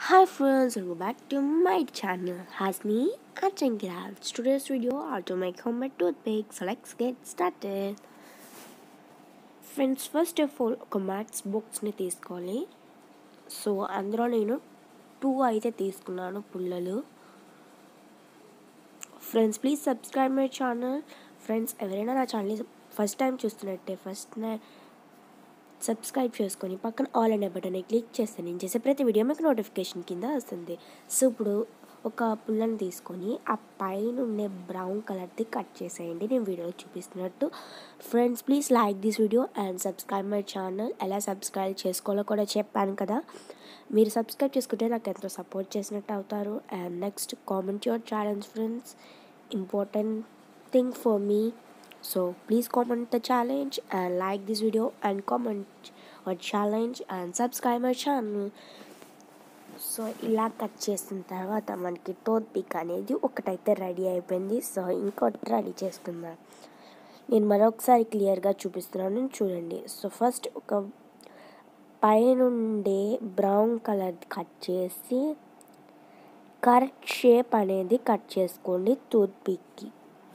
Hi friends, welcome back to my channel. Has me Archon Crafts. Today's video are to make homemade toothpicks. So let's get started. Friends first of all ఒక maths బుక్స్ని తీసుకోవాలి so అందులో నేను two అయితే తీసుకున్నాను పుల్లలు friends please subscribe my channel friends ఎవరైనా నా ఛానల్ని ఫస్ట్ టైం చూస్తున్నట్టే ఫస్ట్ సబ్స్క్రైబ్ చేసుకొని పక్కన ఆల్ అనే బటన్ క్లిక్ చేస్తే నేను చేసే ప్రతి వీడియో మీకు నోటిఫికేషన్ కింద వస్తుంది సో ఇప్పుడు ఒక పుల్లని తీసుకొని ఆ పైన ఉండే బ్రౌన్ కలర్ది కట్ చేసేయండి నేను వీడియోలో చూపిస్తున్నట్టు friends please like this video and subscribe my channel ఎలా సబ్స్క్రైబ్ చేసుకోవాలో కూడా చెప్పాను కదా మీరు సబ్స్క్రైబ్ చేసుకుంటే నాకు ఎంతో సపోర్ట్ చేసినట్టు అవుతారు and next comment your challenge friends important thing for me so please comment the challenge and like this video and comment or challenge and subscribe my channel so ఇలా కట్ చేసిన తర్వాత మనకి టోత్ pick అనేది ఒకటైతే ready అయిపోయింది so ఇంకోటి ready చేసుకుందాం నేను మరొకసారి క్లియర్గా చూపిస్తున్నాను చూడండి సో ఫస్ట్ ఒక పైనుండే బ్రౌన్ కలర్ కట్ చేసి కరెక్ట్ షేప్ అనేది కట్ చేసుకోండి టూత్ పిక్కి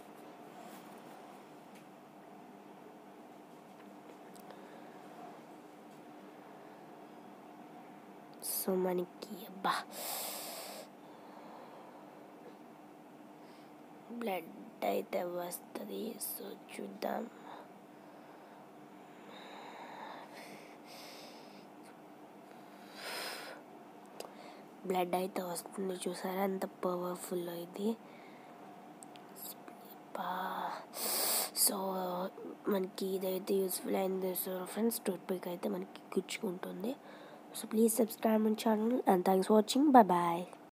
సో మనకి అబ్బా బ్లడ్ అయితే వస్తుంది సో చూద్దాం బ్లడ్ అయితే వస్తుంది చూసారా ఎంత పవర్ఫుల్ ఇది సో మనకి ఇదైతే యూస్ఫుల్ అయింది సో ఫ్రెండ్స్ టూత్ పిక్ అయితే మనకి గుచ్చుకుంటుంది so please subscribe my channel and thanks for watching bye bye